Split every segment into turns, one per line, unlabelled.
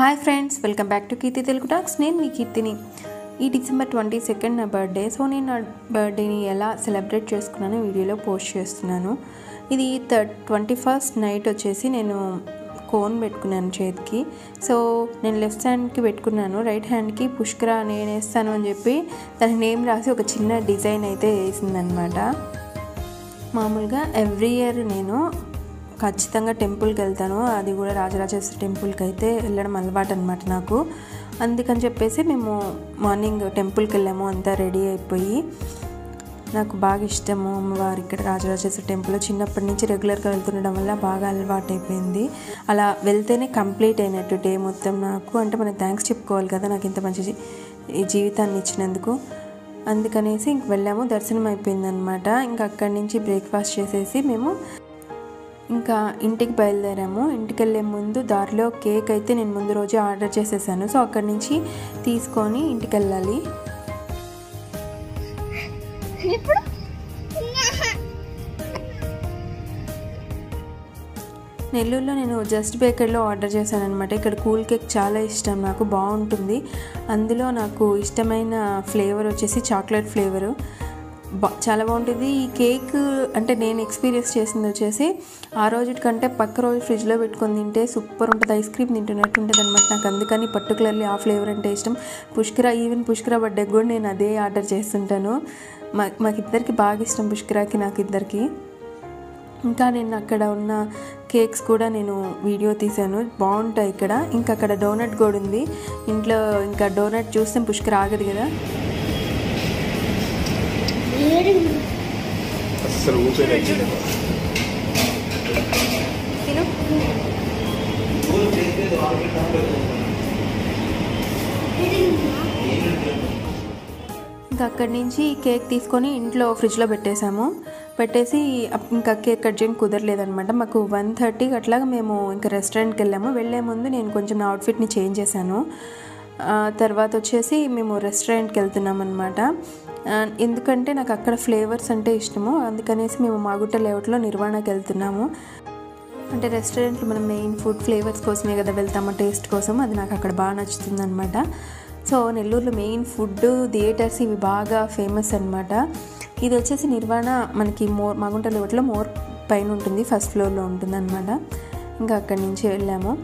hi friends welcome back to Keerthi Telugu talks నేను మీ కీర్తిని ఈ డిసెంబర్ ట్వంటీ సెకండ్ నా బర్త్డే సో నేను నా బర్త్డేని ఎలా సెలబ్రేట్ చేసుకున్నానో వీడియోలో పోస్ట్ చేస్తున్నాను ఇది థర్డ్ ట్వంటీ ఫస్ట్ నైట్ వచ్చేసి నేను కోన్ పెట్టుకున్నాను చేతికి సో నేను లెఫ్ట్ హ్యాండ్కి పెట్టుకున్నాను రైట్ హ్యాండ్కి పుష్కర నేను వేస్తాను అని చెప్పి తన నేమ్ రాసి ఒక చిన్న డిజైన్ అయితే వేసిందనమాట మామూలుగా ఎవ్రీ ఇయర్ నేను ఖచ్చితంగా టెంపుల్కి వెళ్తాను అది కూడా రాజరాజేశ్వరి టెంపుల్కి అయితే వెళ్ళడం అలవాటు అనమాట నాకు అందుకని చెప్పేసి మేము మార్నింగ్ టెంపుల్కి వెళ్ళాము అంతా రెడీ అయిపోయి నాకు బాగా ఇష్టము అమ్మవారు ఇక్కడ రాజరాజేశ్వరి టెంపుల్ చిన్నప్పటి నుంచి రెగ్యులర్గా వెళ్తుండడం వల్ల బాగా అలవాటు అయిపోయింది అలా వెళ్తేనే కంప్లీట్ అయినట్టు డే మొత్తం నాకు అంటే మనం థ్యాంక్స్ చెప్పుకోవాలి కదా నాకు ఇంత మంచి జీ- ఈ జీవితాన్ని ఇచ్చినందుకు అందుకనేసి ఇంక వెళ్ళాము దర్శనం అయిపోయింది అనమాట ఇంకా అక్కడి నుంచి బ్రేక్ఫాస్ట్ చేసేసి మేము ఇంకా ఇంటికి బయలుదేరాము ఇంటికి వెళ్ళే ముందు దారిలో కేక్ అయితే నేను ముందు రోజు ఆర్డర్ చేసేసాను సో అక్కడి నుంచి తీసుకొని ఇంటికి వెళ్ళాలి
ఇప్పుడు
నెల్లూరులో నేను జస్ట్ బేకరీలో ఆర్డర్ చేశాను అనమాట ఇక్కడ కూల్ కేక్ చాలా ఇష్టం నాకు బాగుంటుంది అందులో నాకు ఇష్టమైన ఫ్లేవర్ వచ్చేసి చాక్లెట్ ఫ్లేవరు బా చాలా బాగుంటుంది ఈ కేక్ అంటే నేను ఎక్స్పీరియన్స్ చేసింది వచ్చేసి ఆ రోజు కంటే పక్క రోజు ఫ్రిడ్జ్లో పెట్టుకొని తింటే సూపర్ ఉంటుంది ఐస్ క్రీమ్ తింటున్నట్టు ఉంటుంది అనమాట నాకు అందుకని పర్టికులర్లీ ఆ ఫ్లేవర్ అంటే ఇష్టం పుష్కర ఈవెన్ పుష్కర బర్త్డే కూడా నేను అదే ఆర్డర్ చేస్తుంటాను మా మాకు ఇద్దరికి బాగా ఇష్టం పుష్కరాకి నాకు ఇద్దరికి ఇంకా నేను అక్కడ ఉన్న కేక్స్ కూడా నేను వీడియో తీశాను బాగుంటాయి ఇక్కడ ఇంకా అక్కడ డోనట్ కూడా ఉంది ఇంట్లో ఇంకా డోనట్ చూస్తే పుష్కర ఆగదు కదా
అస్సలు ఊపిరి
తిను ఇంకా అక్కడి నుంచి కేక్ తీసుకొని ఇంట్లో ఫ్రిడ్జ్లో పెట్టేశాము పెట్టేసి అప్- ఇంకా కేక్ కట్ చేయడం కుదరలేదనమాట మాకు వన్ థర్టీకి అట్లాగా మేము ఇంకా రెస్టారెంట్కి వెళ్ళాము వెళ్ళే ముందు నేను కొంచెం నా అవుట్ఫిట్ని చేంజ్ చేశాను ఆ, తర్వాత వచ్చేసి మేము రెస్టారెంట్కి వెళ్తున్నాం అనమాట ఎందుకంటే నాకు అక్కడ ఫ్లేవర్స్ అంటే ఇష్టము అందుకనేసి మేము మాగుట్ట లేఅవుట్లో నిర్వాణకి వెళ్తున్నాము అంటే రెస్టారెంట్లో మనం మెయిన్ ఫుడ్ ఫ్లేవర్స్ కోసమే కదా వెళ్తాము టేస్ట్ కోసం అది నాకు అక్కడ బాగా నచ్చుతుంది అనమాట సో నెల్లూరులో మెయిన్ ఫుడ్ థియేటర్స్ ఇవి బాగా ఫేమస్ అనమాట ఇది వచ్చేసి నిర్వాణ మనకి మోర్ మాగుంట లేవట్లో మోర్ పైన ఉంటుంది ఫస్ట్ ఫ్లోర్లో ఉంటుంది అనమాట ఇంకా అక్కడి నుంచి వెళ్ళాము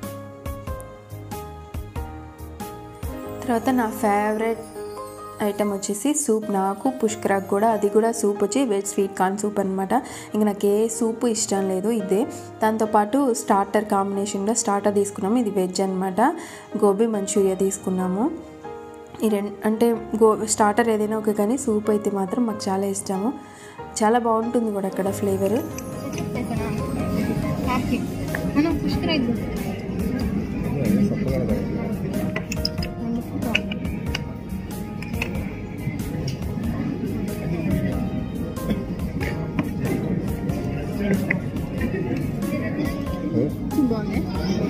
తర్వాత నా ఫేవరెట్ ఐటమ్ వచ్చేసి సూప్ నాకు పుష్కరాకు కూడా అది కూడా సూప్ వచ్చి వెజ్ స్వీట్ కార్న్ సూప్ అనమాట ఇంక నాకు ఏ సూప్ ఇష్టం లేదు ఇదే దాంతోపాటు స్టార్టర్ కాంబినేషన్లో స్టార్టర్ తీసుకున్నాము ఇది వెజ్ అనమాట గోబీ మంచూరియా తీసుకున్నాము ఈ రెండు అంటే గో స్టార్టర్ ఏదైనా ఓకే కానీ సూప్ అయితే మాత్రం మాకు చాలా ఇష్టము చాలా బాగుంటుంది కూడా అక్కడ ఫ్లేవర్
మనం పుష్కర బాగుంది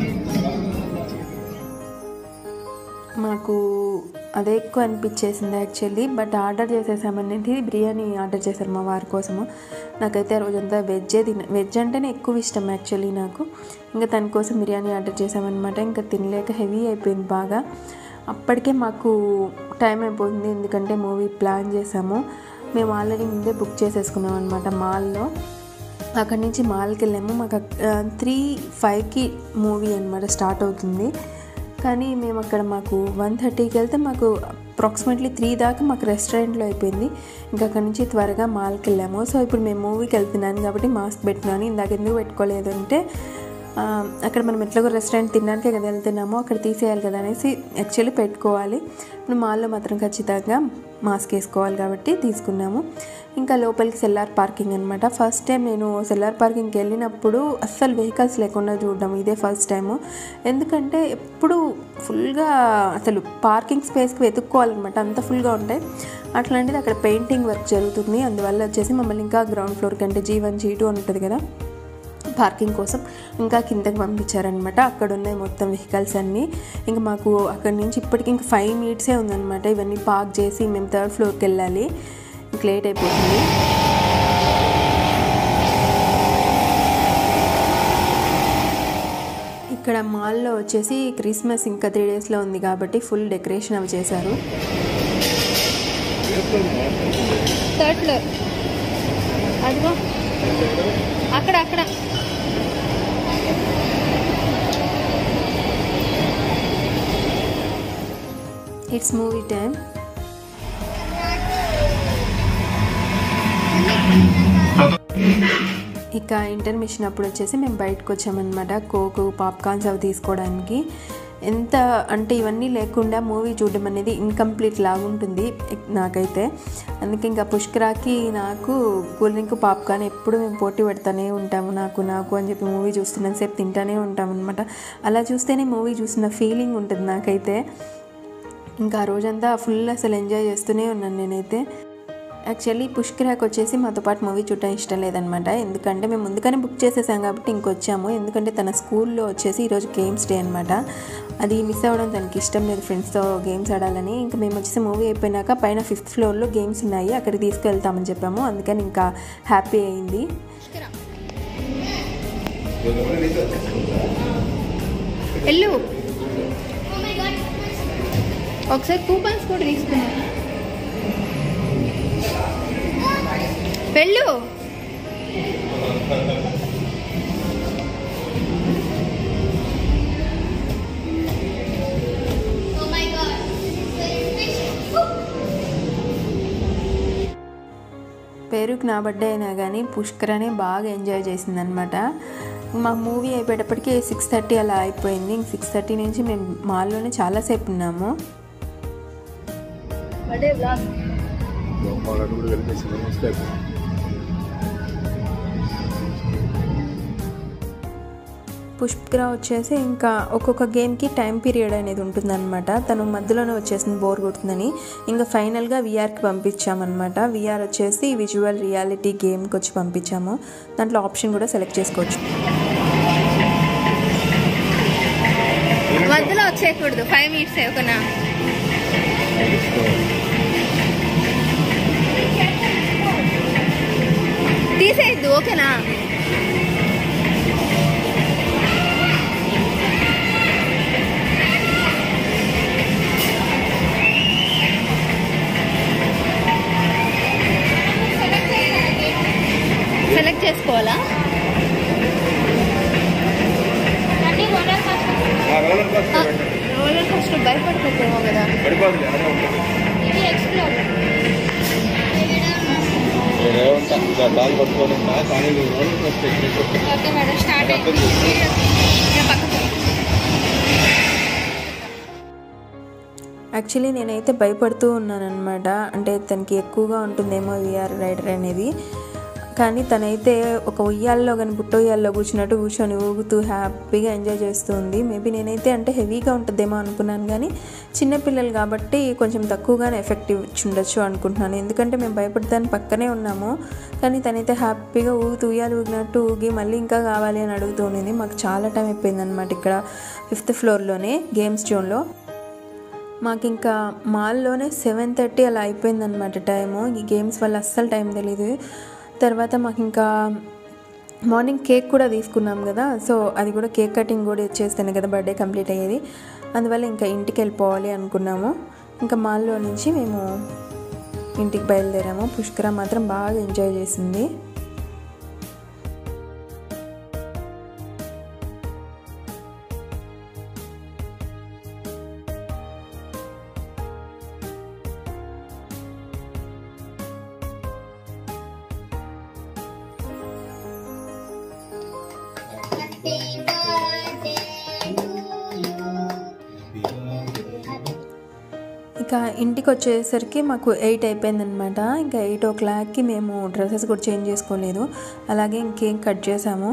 మాకు అదే ఎక్కువ అనిపించేసింది యాక్చువల్లీ బట్ ఆర్డర్ చేసేసామనేది బిర్యానీ ఆర్డర్ చేశారు మా వారి కోసము నాకైతే ఆ రోజంతా వెజ్జే తిన వెజ్ అంటేనే ఎక్కువ ఇష్టం యాక్చువల్లీ నాకు ఇంకా తన కోసం బిర్యానీ ఆర్డర్ చేసామన్నమాట ఇంకా తినలేక హెవీ అయిపోయింది బాగా అప్పటికే మాకు టైం అయిపోతుంది ఎందుకంటే మూవీ ప్లాన్ చేసాము మేము ఆల్రెడీ ముందే బుక్ చేసేసుకున్నాం అనమాట మాల్లో అక్కడి నుంచి మాల్కి వెళ్ళాము మాకు త్రీ ఫైవ్కి మూవీ అనమాట స్టార్ట్ అవుతుంది కానీ మేము అక్కడ మాకు వన్ థర్టీకి వెళ్తే మాకు అప్రాక్సిమేట్లీ త్రీ దాకా మాకు రెస్టారెంట్లో అయిపోయింది ఇంకా అక్కడి నుంచి త్వరగా మాల్కి వెళ్ళాము సో ఇప్పుడు మేము మూవీకి వెళ్తున్నాను కాబట్టి మాస్క్ పెట్టుకున్నాను ఇందాక ఎందుకు పెట్టుకోలేదు అంటే ఆ, అక్కడ మనం ఎట్లాగో రెస్టారెంట్ తినడానికే కదా వెళ్తున్నామో అక్కడ తీసేయాలి కదా అనేసి యాక్చువల్లీ పెట్టుకోవాలి ఇప్పుడు మాల్లో మాత్రం ఖచ్చితంగా మాస్క్ వేసుకోవాలి కాబట్టి తీసుకున్నాము ఇంకా లోపలికి సెల్లార్ పార్కింగ్ అనమాట ఫస్ట్ టైం నేను సెల్లార్ పార్కింగ్కి వెళ్ళినప్పుడు అస్సలు వెహికల్స్ లేకుండా చూడడం ఇదే ఫస్ట్ టైము ఎందుకంటే ఎప్పుడు ఫుల్గా అసలు పార్కింగ్ స్పేస్కి వెతుక్కోవాలన్నమాట అంత ఫుల్గా ఉంటాయి అట్లాంటిది అక్కడ పెయింటింగ్ వర్క్ జరుగుతుంది అందువల్ల వచ్చేసి మమ్మల్ని ఇంకా గ్రౌండ్ ఫ్లోర్ కంటే జీ వన్ జీ టూ అని ఉంటుంది కదా పార్కింగ్ కోసం ఇంకా కిందకి పంపించారనమాట అక్కడ ఉన్నాయి మొత్తం వెహికల్స్ అన్నీ ఇంకా మాకు అక్కడి నుంచి ఇప్పటికి ఇంకా ఫైవ్ మినిట్సే ఉందన్నమాట ఇవన్నీ పార్క్ చేసి మేము థర్డ్ ఫ్లోర్కి వెళ్ళాలి ఇంక లేట్ అయిపోతుంది ఇక్కడ ఇక్కడ మాల్లో వచ్చేసి క్రిస్మస్ ఇంకా త్రీ డేస్లో ఉంది కాబట్టి ఫుల్ డెకరేషన్ అవి చేశారు
థర్డ్ ఫ్లోర్ అదిగో అక్కడ అక్కడ
ఇట్స్ మూవీ టైం ఇక ఇంటర్మిషన్ అప్పుడు వచ్చేసి మేము బయటకు వచ్చామన్నమాట కోకు పాప్కార్న్స్ అవి తీసుకోవడానికి ఎంత అంటే ఇవన్నీ లేకుండా మూవీ చూడడం అనేది ఇన్కంప్లీట్ లాగా ఉంటుంది నాకైతే అందుకే ఇంకా పుష్కరాకి నాకు కూల్ డ్రింక్ పాప్కార్న్ ఎప్పుడు మేము పోటీ పెడతానే ఉంటాము నాకు నాకు అని చెప్పి మూవీ చూస్తున్నంతసేపు తింటానే ఉంటాం అనమాట అలా చూస్తేనే మూవీ చూసిన ఫీలింగ్ ఉంటుంది నాకైతే ఇంకా ఆ రోజంతా ఫుల్ అసలు ఎంజాయ్ చేస్తూనే ఉన్నాను నేనైతే యాక్చువల్లీ పుష్కరాకి వచ్చేసి మాతో పాటు మూవీ చూడటం ఇష్టం లేదనమాట ఎందుకంటే మేము ముందుగానే బుక్ చేసేసాం కాబట్టి ఇంకొచ్చాము ఎందుకంటే తన స్కూల్లో వచ్చేసి ఈరోజు గేమ్స్ డే అనమాట అది మిస్ అవ్వడం తనకి ఇష్టం లేదు ఫ్రెండ్స్తో గేమ్స్ ఆడాలని ఇంకా మేము వచ్చేసి మూవీ అయిపోయినాక పైన ఫిఫ్త్ ఫ్లోర్లో గేమ్స్ ఉన్నాయి అక్కడికి తీసుకెళ్తామని చెప్పాము అందుకని ఇంకా హ్యాపీ అయింది
వెళ్ళు ఒకసారి కూపన్స్ కూడా తీసుకున్నా వెళ్ళు
పేరుకి నా బర్త్డే అయినా కానీ పుష్కరనే బాగా ఎంజాయ్ చేసిందనమాట మా మూవీ అయిపోయేటప్పటికి సిక్స్ థర్టీ అలా అయిపోయింది ఇంక సిక్స్ థర్టీ నుంచి మేము మాల్లోనే చాలాసేపు ఉన్నాము
బర్త్డే బ్లాగ్
వాళ్ళని కూడా వెళ్ళేసింది మిస్టేక్
పుష్కర వచ్చేసి ఇంకా ఒక్కొక్క గేమ్కి టైం పీరియడ్ అనేది ఉంటుందన్నమాట తను మధ్యలోనే వచ్చేసింది బోర్ కొడుతుందని ఇంకా ఫైనల్గా విఆర్కి పంపించామన్నమాట విఆర్ వచ్చేసి విజువల్ రియాలిటీ గేమ్కి వచ్చి పంపించాము దాంట్లో ఆప్షన్ కూడా సెలెక్ట్ చేసుకోవచ్చు
మధ్యలో వచ్చేయకూడదు ఫైవ్ మినిట్స్ ఓకేనా తీసేయద్దు ఓకేనా సెలెక్ట్ చేసుకోవాలా రోలర్ కోస్టర్ భయపడిపోతామో కదా
పడిపోతుంది అదే ఉంటుంది
ఇది ఎక్స్ప్లోర్
రేవంత ఇంకా దాని పట్టుకొని ఉన్నా కానీ నువ్వు రోడ్డు వస్తే
ఓకే మేడం స్టార్ట్
అర్థం
అయింది నేను పక్కకు
యాక్చువల్లీ నేనైతే భయపడుతూ ఉన్నానన్నమాట అంటే తనకి ఎక్కువగా ఉంటుందేమో విఆర్ రైడర్ అనేది కానీ తనైతే ఒక ఉయ్యాల్లో కానీ బుట్ట ఉయ్యాల్లో కూర్చున్నట్టు కూర్చొని ఊగుతూ హ్యాపీగా ఎంజాయ్ చేస్తుంది మేబీ నేనైతే అంటే హెవీగా ఉంటుందేమో అనుకున్నాను కానీ చిన్నపిల్లలు కాబట్టి కొంచెం తక్కువగానే ఎఫెక్ట్ ఇచ్చి ఉండొచ్చు అనుకుంటున్నాను ఎందుకంటే మేము భయపడతాను పక్కనే ఉన్నాము కానీ తనైతే హ్యాపీగా ఊగుతూ ఉయ్యాలు ఊగినట్టు ఊగి మళ్ళీ ఇంకా కావాలి అని అడుగుతూ ఉండింది మాకు చాలా టైం అయిపోయింది అనమాట ఇక్కడ ఫిఫ్త్ ఫ్లోర్లోనే గేమ్స్ జోన్లో మాకు ఇంకా మాల్లోనే సెవెన్ థర్టీ అలా అయిపోయిందనమాట టైము ఈ గేమ్స్ వల్ల అస్సలు టైం తెలీదు తర్వాత మాకు ఇంకా మార్నింగ్ కేక్ కూడా తీసుకున్నాం కదా సో అది కూడా కేక్ కటింగ్ కూడా ఇచ్చేస్తేనే కదా బర్త్డే కంప్లీట్ అయ్యేది అందువల్ల ఇంకా ఇంటికి వెళ్ళిపోవాలి అనుకున్నాము ఇంకా మాల్లో నుంచి మేము ఇంటికి బయలుదేరాము పుష్కర మాత్రం బాగా ఎంజాయ్ చేసింది ఇక ఇంటికి వచ్చేసరికి మాకు ఎయిట్ అయిపోయిందనమాట ఇంకా ఎయిట్ ఓ క్లాక్కి మేము డ్రెస్సెస్ కూడా చేంజ్ చేసుకోలేదు అలాగే ఇంకేం కట్ చేసాము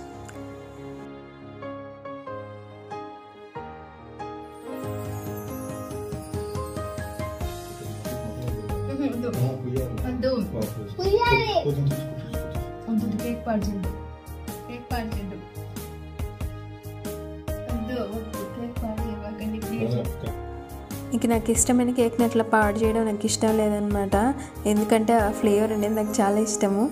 వద్దు వద్దు కేక్ పాడిచిండు కేక్ పాడిచిండు వద్దు వద్దు కేక్ పాడి ప్లీజ్
ఇంక నాకు ఇష్టమైన కేక్ని అట్లా పాడు చేయడం నాకు ఇష్టం లేదనమాట ఎందుకంటే ఆ ఫ్లేవర్ అనేది నాకు చాలా ఇష్టము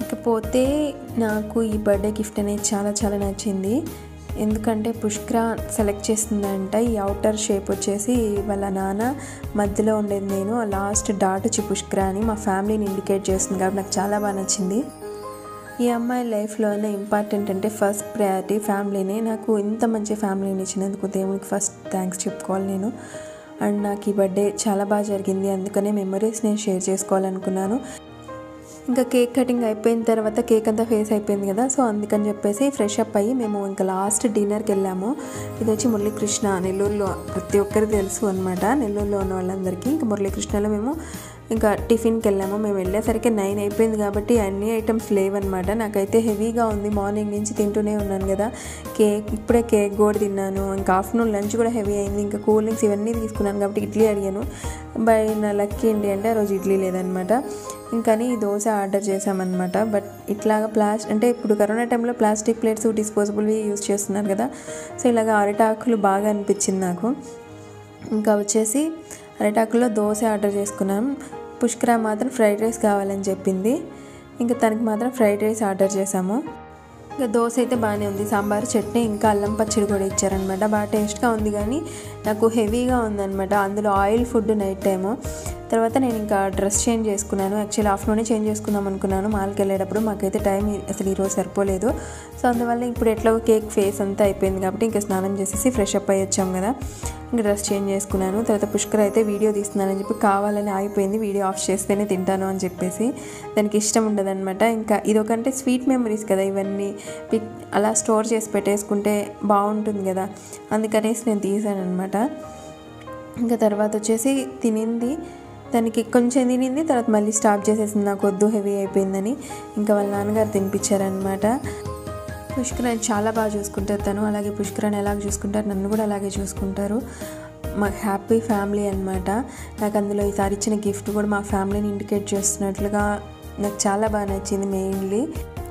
ఇకపోతే నాకు ఈ బర్త్డే గిఫ్ట్ అనేది చాలా చాలా నచ్చింది ఎందుకంటే పుష్కర సెలెక్ట్ చేసిందంట ఈ అవుటర్ షేప్ వచ్చేసి వాళ్ళ నాన్న మధ్యలో ఉండేది నేను ఆ లాస్ట్ డాట్ వచ్చి పుష్కర అని మా ఫ్యామిలీని ఇండికేట్ చేస్తుంది కాబట్టి నాకు చాలా బాగా నచ్చింది ఈ అమ్మాయి లైఫ్లోనే ఇంపార్టెంట్ అంటే ఫస్ట్ ప్రయారిటీ ఫ్యామిలీనే నాకు ఇంత మంచి ఫ్యామిలీని ఇచ్చినందుకు దేవునికి ఫస్ట్ థ్యాంక్స్ చెప్పుకోవాలి నేను అండ్ నాకు ఈ బర్త్డే చాలా బాగా జరిగింది అందుకనే మెమరీస్ నేను షేర్ చేసుకోవాలనుకున్నాను ఇంకా కేక్ కటింగ్ అయిపోయిన తర్వాత కేక్ అంతా ఫేస్ అయిపోయింది కదా సో అందుకని చెప్పేసి ఫ్రెష్ అప్ అయ్యి మేము ఇంకా లాస్ట్ డిన్నర్కి వెళ్ళాము ఇది వచ్చి మురళీకృష్ణ నెల్లూరులో ప్రతి ఒక్కరికి తెలుసు అనమాట నెల్లూరులో ఉన్న వాళ్ళందరికీ ఇంకా మురళీకృష్ణలో మేము ఇంకా టిఫిన్కి వెళ్ళాము మేము వెళ్ళేసరికి నైన్ అయిపోయింది కాబట్టి అన్ని ఐటమ్స్ లేవన్నమాట నాకైతే హెవీగా ఉంది మార్నింగ్ నుంచి తింటూనే ఉన్నాను కదా కేక్ ఇప్పుడే కేక్ కూడా తిన్నాను ఇంకా ఆఫ్టర్నూన్ లంచ్ కూడా హెవీ అయింది ఇంకా కూల్ డ్రింక్స్ ఇవన్నీ తీసుకున్నాను కాబట్టి ఇడ్లీ అడిగాను బై నా లక్కీ ఏంటి అంటే ఆ రోజు ఇడ్లీ లేదనమాట ఇంకని దోశ ఆర్డర్ చేసామన్నమాట బట్ ఇట్లాగా ప్లాస్ అంటే ఇప్పుడు కరోనా టైంలో ప్లాస్టిక్ ప్లేట్స్ డిస్పోజబుల్వి యూజ్ చేస్తున్నారు కదా సో ఇలాగ అరిటాకులు బాగా అనిపించింది నాకు ఇంకా వచ్చేసి అరిటాకుల్లో దోశ ఆర్డర్ చేసుకున్నాం పుష్కర మాత్రం ఫ్రైడ్ రైస్ కావాలని చెప్పింది ఇంకా తనకి మాత్రం ఫ్రైడ్ రైస్ ఆర్డర్ చేసాము ఇంకా దోశ అయితే బాగానే ఉంది సాంబార్ చట్నీ ఇంకా అల్లం పచ్చడి కూడా ఇచ్చారనమాట బాగా టేస్ట్గా ఉంది కానీ నాకు హెవీగా ఉందన్నమాట అందులో ఆయిల్ ఫుడ్ నైట్ టైము తర్వాత నేను ఇంకా డ్రెస్ చేంజ్ చేసుకున్నాను యాక్చువల్లీ ఆఫ్టర్నూనే చేంజ్ చేసుకుందాం అనుకున్నాను మాల్కి వెళ్ళేటప్పుడు మాకైతే టైం అసలు ఈరోజు సరిపోలేదు సో అందువల్ల ఇప్పుడు ఎట్లాగో కేక్ ఫేస్ అంతా అయిపోయింది కాబట్టి ఇంకా స్నానం చేసేసి ఫ్రెష్ అప్ అయ్యి వచ్చాం కదా ఇంకా డ్రెస్ చేంజ్ చేసుకున్నాను తర్వాత పుష్కర్ అయితే వీడియో తీస్తున్నానని చెప్పి కావాలని ఆగిపోయింది వీడియో ఆఫ్ చేస్తేనే తింటాను అని చెప్పేసి దానికి ఇష్టం ఉండదన్నమాట ఇంకా ఇదొకంటే స్వీట్ మెమరీస్ కదా ఇవన్నీ పిక్ అలా స్టోర్ చేసి పెట్టేసుకుంటే బాగుంటుంది కదా అందుకనేసి నేను తీసాను అనమాట ఇంకా తర్వాత వచ్చేసి తినింది దానికి కొంచెం తినింది తర్వాత మళ్ళీ స్టాప్ చేసేసింది నాకు వద్దు హెవీ అయిపోయిందని ఇంకా వాళ్ళ నాన్నగారు తినిపించారనమాట పుష్కరాన్ని చాలా బాగా చూసుకుంటారు తను అలాగే పుష్కరాన్ని ఎలాగ చూసుకుంటారు నన్ను కూడా అలాగే చూసుకుంటారు మా హ్యాపీ ఫ్యామిలీ అనమాట నాకు అందులో ఈసారి ఇచ్చిన గిఫ్ట్ కూడా మా ఫ్యామిలీని ఇండికేట్ చేస్తున్నట్లుగా నాకు చాలా బాగా నచ్చింది మెయిన్లీ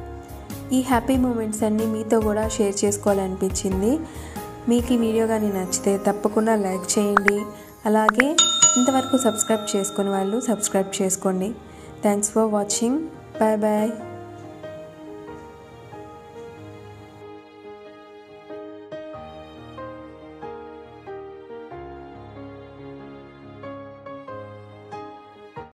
ఈ హ్యాపీ మూమెంట్స్ అన్నీ మీతో కూడా షేర్ చేసుకోవాలనిపించింది మీకు ఈ వీడియో కానీ నచ్చితే తప్పకుండా లైక్ చేయండి అలాగే ఇంతవరకు సబ్స్క్రైబ్ చేసుకుని వాళ్ళు సబ్స్క్రైబ్ చేసుకోండి thanks for watching bye bye